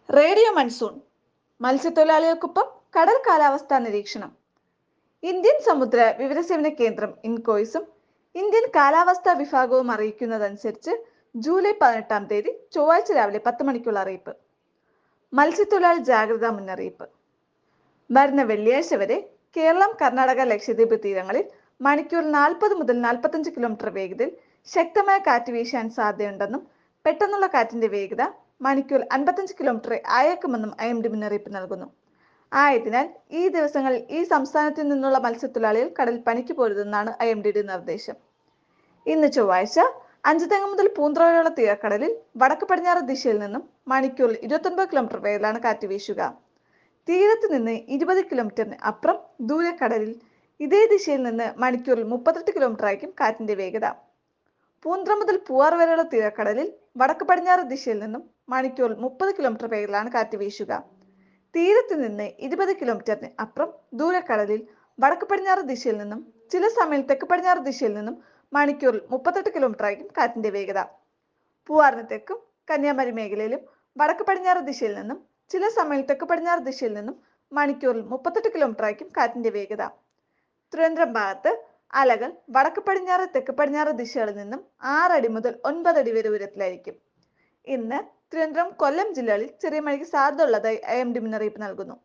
radio monsoon മത്സ്യത്തൊഴിലാളികൾക്കൊപ്പം കടൽ കാലാവസ്ഥാ നിരീക്ഷണം ഇന്ത്യൻ സമുദ്ര വിവരസേവന കേന്ദ്രം ഇൻകോയ്സും ഇന്ത്യൻ കാലാവസ്ഥാ വിഭാഗവും അറിയിക്കുന്നതനുസരിച്ച് ജൂലൈ പതിനെട്ടാം തീയതി ചൊവ്വാഴ്ച രാവിലെ പത്ത് മണിക്കുള്ള അറിയിപ്പ് മത്സ്യത്തൊഴിലാളി ജാഗ്രതാ മുന്നറിയിപ്പ് വരുന്ന വെള്ളിയാഴ്ച വരെ കേരളം കർണാടക ലക്ഷദ്വീപ് തീരങ്ങളിൽ മണിക്കൂർ നാൽപ്പത് മുതൽ നാൽപ്പത്തഞ്ച് കിലോമീറ്റർ വേഗതയിൽ ശക്തമായ കാറ്റ് വീശാൻ സാധ്യതയുണ്ടെന്നും പെട്ടെന്നുള്ള കാറ്റിന്റെ വേഗത മണിക്കൂർ അൻപത്തഞ്ച് കിലോമീറ്റർ ആയേക്കുമെന്നും ഐ എം ഡി മുന്നറിയിപ്പ് നൽകുന്നു ആയതിനാൽ ഈ ദിവസങ്ങളിൽ ഈ സംസ്ഥാനത്തിൽ നിന്നുള്ള മത്സ്യത്തൊഴിലാളികൾ കടൽ പണിക്ക് പോരുതെന്നാണ് ഐ എം ഡിയുടെ നിർദ്ദേശം ഇന്ന് ചൊവ്വാഴ്ച അഞ്ചുതെങ്ങ് മുതൽ പൂന്തറ വരെയുള്ള തീരക്കടലിൽ വടക്ക് പടിഞ്ഞാറ് ദിശയിൽ നിന്നും മണിക്കൂറിൽ ഇരുപത്തൊൻപത് കിലോമീറ്റർ വേഗത്തിലാണ് കാറ്റ് വീശുക തീരത്ത് നിന്ന് ഇരുപത് കിലോമീറ്ററിന് അപ്പുറം ദൂരക്കടലിൽ ഇതേ ദിശയിൽ നിന്ന് മണിക്കൂറിൽ മുപ്പത്തെട്ട് കിലോമീറ്റർ ആയിരിക്കും കാറ്റിന്റെ വേഗത പൂന്തറ മുതൽ പൂവാർ വരെയുള്ള തീരക്കടലിൽ വടക്ക് പടിഞ്ഞാറ് ദിശയിൽ നിന്നും മണിക്കൂറിൽ മുപ്പത് കിലോമീറ്റർ വേഗത്തിലാണ് കാറ്റ് വീശുക തീരത്ത് നിന്ന് ഇരുപത് കിലോമീറ്ററിന് അപ്പുറം ദൂരക്കടലിൽ വടക്ക് പടിഞ്ഞാറ് ദിശയിൽ നിന്നും ചില സമയം തെക്ക് പടിഞ്ഞാറ് ദിശയിൽ നിന്നും മണിക്കൂറിൽ മുപ്പത്തെട്ട് കിലോമീറ്റർ ആയിരിക്കും കാറ്റിന്റെ വേഗത പൂവാറിന് തെക്കും കന്യാകുമാരി മേഖലയിലും വടക്ക് പടിഞ്ഞാറ് ദിശയിൽ നിന്നും ചില സമയം തെക്ക് പടിഞ്ഞാറ് ദിശയിൽ നിന്നും മണിക്കൂറിൽ മുപ്പത്തെട്ട് കിലോമീറ്റർ ആയിരിക്കും കാറ്റിന്റെ വേഗത തിരുവനന്തപുരം ഭാഗത്ത് അലകൾ വടക്ക് പടിഞ്ഞാറ് തെക്ക് പടിഞ്ഞാറ് ദിശകളിൽ നിന്നും ആറടി മുതൽ ഒൻപതടി വരെ ഉയരത്തിലായിരിക്കും ഇന്ന് തിരുവനന്തപുരം കൊല്ലം ജില്ലകളിൽ ചെറിയ മഴയ്ക്ക് സാധ്യതയുള്ളതായി ഐ എം ഡി മുന്നറിയിപ്പ് നൽകുന്നു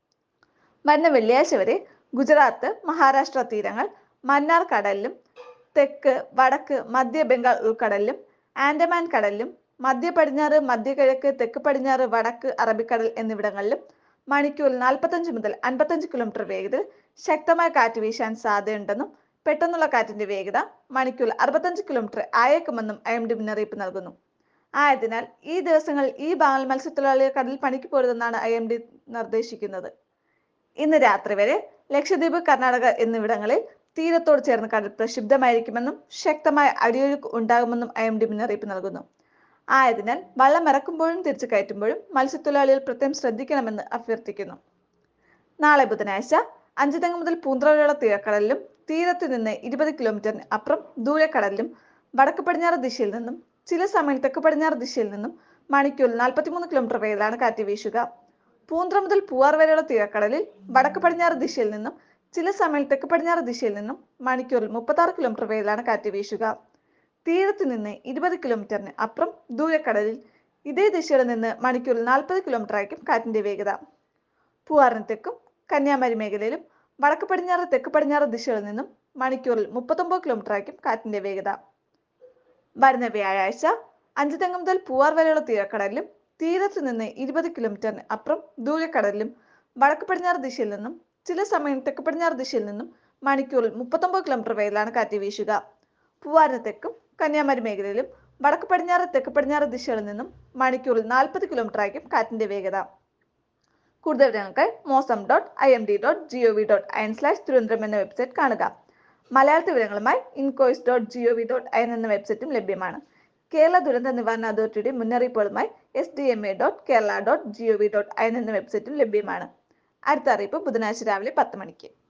വരുന്ന വെള്ളിയാഴ്ച വരെ ഗുജറാത്ത് മഹാരാഷ്ട്ര തീരങ്ങൾ മന്നാർ കടലിലും തെക്ക് വടക്ക് മധ്യ ബംഗാൾ ഉൾക്കടലിലും ആൻഡമാൻ കടലിലും മധ്യ പടിഞ്ഞാറ് മധ്യ കിഴക്ക് തെക്ക് പടിഞ്ഞാറ് വടക്ക് അറബിക്കടൽ എന്നിവിടങ്ങളിലും മണിക്കൂറിൽ നാൽപ്പത്തഞ്ച് മുതൽ അൻപത്തഞ്ച് കിലോമീറ്റർ വേഗതയിൽ ശക്തമായ കാറ്റ് വീശാൻ സാധ്യതയുണ്ടെന്നും പെട്ടെന്നുള്ള കാറ്റിന്റെ വേഗത മണിക്കൂറിൽ അറുപത്തഞ്ച് കിലോമീറ്റർ ആയേക്കുമെന്നും ഐ എം ഡി മുന്നറിയിപ്പ് നൽകുന്നു ആയതിനാൽ ഈ ദിവസങ്ങളിൽ ഈ ഭാഗങ്ങൾ മത്സ്യത്തൊഴിലാളികൾ കടലിൽ പണിക്ക് പോരുതെന്നാണ് ഐ എം ഡി നിർദ്ദേശിക്കുന്നത് ഇന്ന് രാത്രി വരെ ലക്ഷദ്വീപ് കർണാടക എന്നിവിടങ്ങളിൽ തീരത്തോട് ചേർന്ന് കടൽ പ്രക്ഷുബ്ധമായിരിക്കുമെന്നും ശക്തമായ അടിയൊഴുക്ക് ഉണ്ടാകുമെന്നും ഐ എം ഡി മുന്നറിയിപ്പ് നൽകുന്നു ആയതിനാൽ വള്ളം ഇറക്കുമ്പോഴും തിരിച്ചു കയറ്റുമ്പോഴും മത്സ്യത്തൊഴിലാളികൾ പ്രത്യേകം ശ്രദ്ധിക്കണമെന്ന് അഭ്യർത്ഥിക്കുന്നു നാളെ ബുധനാഴ്ച അഞ്ചുതെങ്ങ് മുതൽ പൂന്തറ വരെയുള്ള തീരക്കടലിലും തീരത്ത് നിന്ന് ഇരുപത് കിലോമീറ്ററിന് അപ്പുറം ദൂരക്കടലിലും വടക്ക് പടിഞ്ഞാറ് ദിശയിൽ നിന്നും ചില സമയം തെക്ക് പടിഞ്ഞാറ് ദിശയിൽ നിന്നും മണിക്കൂറിൽ നാൽപ്പത്തിമൂന്ന് കിലോമീറ്റർ വേഗത്തിലാണ് കാറ്റ് വീശുക പൂന്തറ മുതൽ പൂവാർ വരെയുള്ള തീരക്കടലിൽ വടക്ക് പടിഞ്ഞാറ് ദിശയിൽ നിന്നും ചില സമയം തെക്ക് പടിഞ്ഞാറ് ദിശയിൽ നിന്നും മണിക്കൂറിൽ മുപ്പത്താറ് കിലോമീറ്റർ വേഗത്തിലാണ് കാറ്റ് വീശുക തീരത്ത് നിന്ന് ഇരുപത് കിലോമീറ്ററിന് അപ്പുറം ദൂരക്കടലിൽ ഇതേ ദിശയിൽ നിന്ന് മണിക്കൂറിൽ നാൽപ്പത് കിലോമീറ്റർ ആയിരിക്കും കാറ്റിന്റെ വേഗത പൂവാറിന് തെക്കും കന്യാകുമാരി മേഖലയിലും വടക്ക് പടിഞ്ഞാറ് തെക്ക് പടിഞ്ഞാറ് ദിശകളിൽ നിന്നും മണിക്കൂറിൽ മുപ്പത്തൊമ്പത് കിലോമീറ്റർ ആയിരിക്കും കാറ്റിന്റെ വേഗത വരുന്ന വ്യാഴാഴ്ച അഞ്ചുതെങ്ങ് മുതൽ പൂവാർ വരെയുള്ള തീരക്കടലിലും തീരത്ത് നിന്ന് ഇരുപത് കിലോമീറ്ററിന് അപ്പുറം ദൂരക്കടലിലും വടക്ക് പടിഞ്ഞാറ് ദിശയിൽ നിന്നും ചില സമയം തെക്ക് പടിഞ്ഞാറ് ദിശയിൽ നിന്നും മണിക്കൂറിൽ മുപ്പത്തൊമ്പത് കിലോമീറ്റർ വേഗത്തിലാണ് കാറ്റ് വീശുക പൂവാറിന് തെക്കും കന്യാകുമാരി മേഖലയിലും വടക്ക് പടിഞ്ഞാറ് തെക്ക് പടിഞ്ഞാറ് ദിശകളിൽ നിന്നും മണിക്കൂറിൽ നാൽപ്പത് കിലോമീറ്റർ ആയിരിക്കും കാറ്റിന്റെ വേഗത കൂടുതൽ വിവരങ്ങൾക്ക് Mausam dot I M D dot G O V dot I N slash Thiruvananthapuram എന്ന വെബ്സൈറ്റ് കാണുക മലയാളത്തിൽ വിവരങ്ങളുമായി INCOIS dot G O V dot I N എന്ന വെബ്സൈറ്റും ലഭ്യമാണ് കേരള ദുരന്ത നിവാരണ അതോറിറ്റിയുടെ മുന്നറിയിപ്പുകളുമായി S D M A dot Kerala dot G O V dot I N എന്ന വെബ്സൈറ്റും ലഭ്യമാണ് അടുത്ത അറിയിപ്പ് ബുധനാഴ്ച രാവിലെ പത്ത് മണിക്ക്